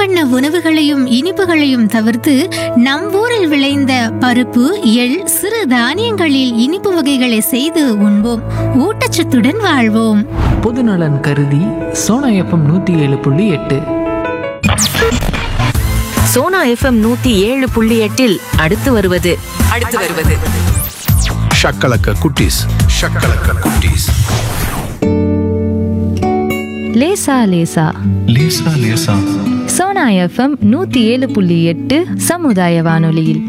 வண்ண உணவுகளையும் இனிப்புகளையும் தவிர்த்து நம் ஊரில் விளைந்த பருப்பு எள் சிறு தானியங்களில் இனிப்பு வகைகளை செய்து உண்போம் ஊட்டச்சத்துடன் வாழ்வோம் பொதுநலன் கருதி சோனா எஃப்எம் நூற்றி ஏழு புள்ளி எட்டு சோனா எஃப்எம் நூத்தி ஏழு புள்ளி எட்டில் அடுத்து வருவது அடுத்து வருவது ஷக்கலக்க குட்டீஸ் ஷக்கலக்க குட்டீஸ் லேசா லேசா லேசா லேசா சோனா எஃப்எம் நூத்தி ஏழு புள்ளி எட்டு சமுதாய வானொலியில்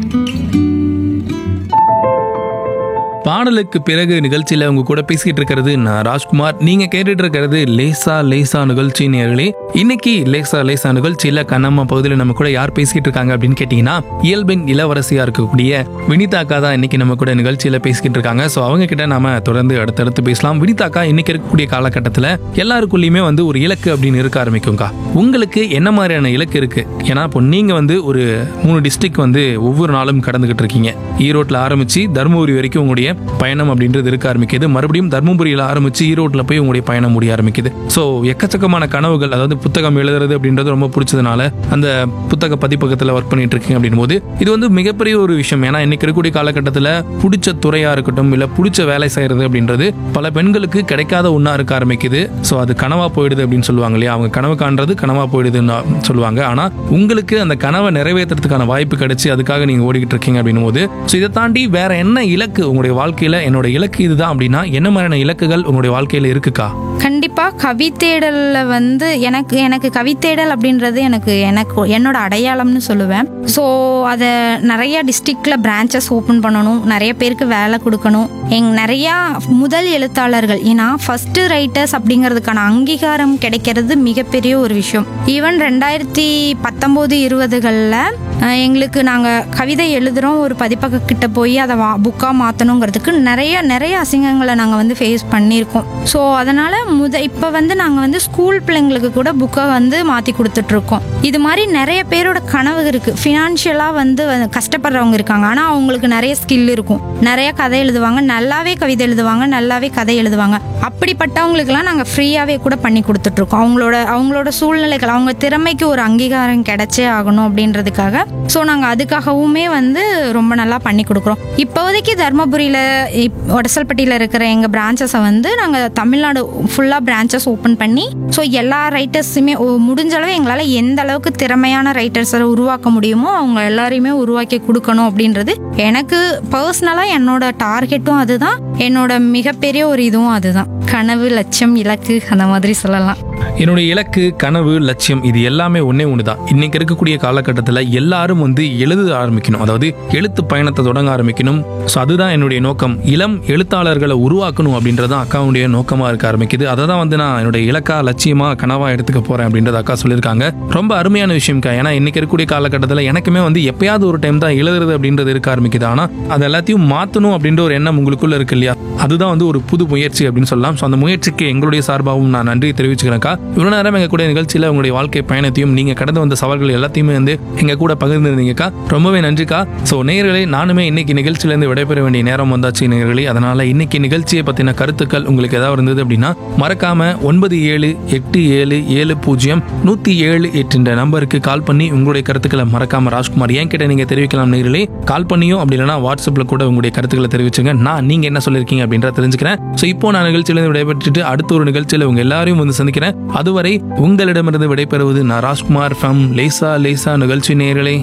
பாடலுக்கு பிறகு நிகழ்ச்சியில உங்க கூட பேசிக்கிட்டு இருக்கிறது நான் ராஜ்குமார் நீங்க கேட்டுட்டு இருக்கிறது லேசா லேசா நிகழ்ச்சி நேர்களே இன்னைக்கு லேசா லேசா நிகழ்ச்சியில கண்ணம்மா பகுதியில் நம்ம கூட யார் பேசிக்கிட்டு இருக்காங்க அப்படின்னு கேட்டீங்கன்னா இயல்பின் இளவரசியா இருக்கக்கூடிய வினிதாக்கா தான் இன்னைக்கு நம்ம கூட நிகழ்ச்சியில பேசிக்கிட்டு இருக்காங்க ஸோ அவங்க கிட்ட நாம தொடர்ந்து அடுத்தடுத்து பேசலாம் வினிதாக்கா இன்னைக்கு இருக்கக்கூடிய காலகட்டத்தில் எல்லாருக்குள்ளயுமே வந்து ஒரு இலக்கு அப்படின்னு இருக்க ஆரம்பிக்கும்க்கா உங்களுக்கு என்ன மாதிரியான இலக்கு இருக்கு ஏன்னா இப்போ நீங்க வந்து ஒரு மூணு டிஸ்ட்ரிக்ட் வந்து ஒவ்வொரு நாளும் கடந்துகிட்டு இருக்கீங்க ஈரோட்டில் ஆரம்பிச்சு தருமபுரி வரைக்கும் உங்களுடைய பயணம் அப்படின்றது இருக்க ஆரம்பிக்குது மறுபடியும் தருமபுரியில் ஆரம்பிச்சு ஈரோட்டில் போய் உங்களுடைய பயணம் முடிய ஆரம்பிக்குது ஸோ எக்கச்சக்கமான கனவுகள் அதாவது புத்தகம் எழுதுறது அப்படின்றது ரொம்ப பிடிச்சதுனால அந்த புத்தக பதிப்பகத்தில் ஒர்க் பண்ணிட்டு இருக்கீங்க அப்படின் போது இது வந்து மிகப்பெரிய ஒரு விஷயம் ஏன்னா இன்னைக்கு இருக்கக்கூடிய காலகட்டத்தில் பிடிச்ச துறையா இருக்கட்டும் இல்லை பிடிச்ச வேலை செய்யறது அப்படின்றது பல பெண்களுக்கு கிடைக்காத ஒன்றா இருக்க ஆரம்பிக்குது ஸோ அது கனவா போயிடுது அப்படின்னு சொல்லுவாங்க இல்லையா அவங்க கனவு காண்றது கனவா போயிடுதுன்னு சொல்லுவாங்க ஆனா உங்களுக்கு அந்த கனவை நிறைவேற்றுறதுக்கான வாய்ப்பு கிடைச்சு அதுக்காக நீங்க ஓடிக்கிட்டு இருக்கீங்க அப்படின்னும் போது ஸோ இதை தாண்டி வேற என்ன இலக்கு உங்களுடைய வாழ்க்கையில என்னோட இலக்கு இதுதான் அப்படின்னா என்ன மாதிரியான இலக்குகள் உங்களுடைய வாழ்க்கையில இருக்குக்கா கண்டிப்பா கவித்தேடல்ல வந்து எனக்கு எனக்கு கவித்தேடல் அப்படின்றது எனக்கு எனக்கு என்னோட அடையாளம்னு சொல்லுவேன் ஸோ அதை நிறைய டிஸ்ட்ரிக்ட்ல பிரான்ச்சஸ் ஓப்பன் பண்ணணும் நிறைய பேருக்கு வேலை கொடுக்கணும் எங் நிறைய முதல் எழுத்தாளர்கள் ஏன்னா ஃபர்ஸ்ட் ரைட்டர்ஸ் அப்படிங்கிறதுக்கான அங்கீகாரம் கிடைக்கிறது மிகப்பெரிய ஒரு விஷயம் ஈவன் ரெண்டாயிரத்தி பத்தொம்போது இருபதுகளில் எங்களுக்கு நாங்கள் கவிதை எழுதுகிறோம் ஒரு பதிப்பக கிட்ட போய் அதை வா புக்காக மாற்றணுங்கிறதுக்கு நிறைய நிறைய அசிங்கங்களை நாங்கள் வந்து ஃபேஸ் பண்ணியிருக்கோம் ஸோ அதனால் முத இப்போ வந்து நாங்கள் வந்து ஸ்கூல் பிள்ளைங்களுக்கு கூட புக்கை வந்து மாற்றி கொடுத்துட்ருக்கோம் இது மாதிரி நிறைய பேரோட கனவு இருக்குது ஃபினான்ஷியலாக வந்து வந்து கஷ்டப்படுறவங்க இருக்காங்க ஆனால் அவங்களுக்கு நிறைய ஸ்கில் இருக்கும் நிறைய கதை எழுதுவாங்க நல்லாவே கவிதை எழுதுவாங்க நல்லாவே கதை எழுதுவாங்க அப்படிப்பட்டவங்களுக்கெல்லாம் நாங்கள் ஃப்ரீயாகவே கூட பண்ணி கொடுத்துட்ருக்கோம் அவங்களோட அவங்களோட சூழ்நிலைகள் அவங்க திறமைக்கு ஒரு அங்கீகாரம் கிடைச்சே ஆகணும் அப்படின்றதுக்காக ஸோ நாங்கள் அதுக்காகவுமே வந்து ரொம்ப நல்லா பண்ணி கொடுக்குறோம் இப்போதைக்கு தர்மபுரியில் ஒடசல்பட்டியில் இருக்கிற எங்கள் பிரான்ச்சஸை வந்து நாங்கள் தமிழ்நாடு ஃபுல்லாக பிரான்ச்சஸ் ஓப்பன் பண்ணி ஸோ எல்லா ரைட்டர்ஸுமே முடிஞ்ச அளவு எங்களால் எந்த அளவுக்கு திறமையான ரைட்டர்ஸை உருவாக்க முடியுமோ அவங்க எல்லாரையுமே உருவாக்கி கொடுக்கணும் அப்படின்றது எனக்கு பர்சனலாக என்னோட டார்கெட்டும் அதுதான் என்னோட மிகப்பெரிய ஒரு இதுவும் அதுதான் கனவு லட்சியம் இலக்கு அந்த மாதிரி சொல்லலாம் என்னுடைய இலக்கு கனவு லட்சியம் இது எல்லாமே ஒண்ணே ஒன்று தான் இன்னைக்கு இருக்கக்கூடிய காலகட்டத்தில் எல்லாரும் வந்து எழுத ஆரம்பிக்கணும் அதாவது எழுத்து பயணத்தை தொடங்க ஆரம்பிக்கணும் ஸோ அதுதான் என்னுடைய நோக்கம் இளம் எழுத்தாளர்களை உருவாக்கணும் அப்படின்றதான் அக்காவுடைய நோக்கமாக இருக்க ஆரம்பிக்குது அதை தான் வந்து நான் என்னுடைய இலக்கா லட்சியமா கனவா எடுத்துக்க போறேன் அப்படின்றத அக்கா சொல்லியிருக்காங்க ரொம்ப அருமையான விஷயம்க்கா ஏன்னா இன்னைக்கு இருக்கக்கூடிய காலகட்டத்தில் எனக்குமே வந்து எப்பயாவது ஒரு டைம் தான் எழுதுறது அப்படின்றது இருக்க ஆரம்பிக்குது ஆனால் அது எல்லாத்தையும் மாற்றணும் அப்படின்ற ஒரு எண்ணம் உங்களுக்குள்ள இருக்கு இல்லையா அதுதான் வந்து ஒரு புது முயற்சி அப்படின்னு சொல்லலாம் ஸோ அந்த முயற்சிக்கு எங்களுடைய சார்பாகவும் நான் நன்றி தெரிவிச்சுக்கிறேன்க்கா இவ்வளோ நேரம் எங்க கூட நிகழ்ச்சியில் உங்களுடைய வாழ்க்கை பயணத்தையும் நீங்க கடந்து வந்த சவால்கள் எல்லாத்தையுமே வந்து எங்க கூட பகிர்ந்துருந்தீங்கக்கா ரொம்பவே நன்றிக்கா ஸோ நேயர்களே நானுமே இன்னைக்கு நிகழ்ச்சியிலேருந்து விடைபெற வேண்டிய நேரம் வந்தாச்சு நேயர்களே அதனால இன்னைக்கு நிகழ்ச்சியை பத்தின கருத்துக்கள் உங்களுக்கு ஏதாவது இருந்தது அப்படின்னா மறக்காம ஒன்பது ஏழு எட்டு ஏழு ஏழு பூஜ்ஜியம் நூத்தி ஏழு எட்டுன்ற நம்பருக்கு கால் பண்ணி உங்களுடைய கருத்துக்களை மறக்காம ராஜ்குமார் ஏன் கிட்ட நீங்க தெரிவிக்கலாம் நேயர்களே கால் பண்ணியும் அப்படி இல்லைன்னா வாட்ஸ்அப்ல கூட உங்களுடைய கருத்துக்களை தெரிவிச்சுங்க நான் நீங்க என்ன சொல்லியிருக்கீங்க அப்படின்றத தெரிஞ்சுக்கிறேன் ஸோ இப்போ நான் நிகழ்ச்சியிலிருந்து விடைபெற்றுட்டு அடுத்த ஒரு நிகழ்ச்சியில உங்க எல்லாரையும் வந்து சந்திக்கிறேன் அதுவரை உங்களிடமிருந்து விடைபெறுவது நான் ராஜ்குமார் ஃப்ரம் லேசா லேசா நிகழ்ச்சி நேயர்களே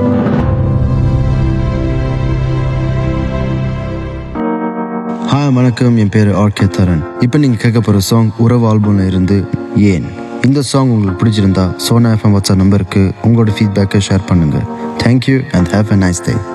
ஹாய் வணக்கம் என் பேர் ஆர்கே தரன் இப்போ நீங்கள் கேட்க போகிற சாங் உறவு ஆல்பம்ல இருந்து ஏன் இந்த சாங் உங்களுக்கு பிடிச்சிருந்தா சோனா எஃப்எம் வாட்ஸ்அப் நம்பருக்கு உங்களோட ஃபீட்பேக்கை ஷேர் பண்ணுங்கள் thank you and have a nice day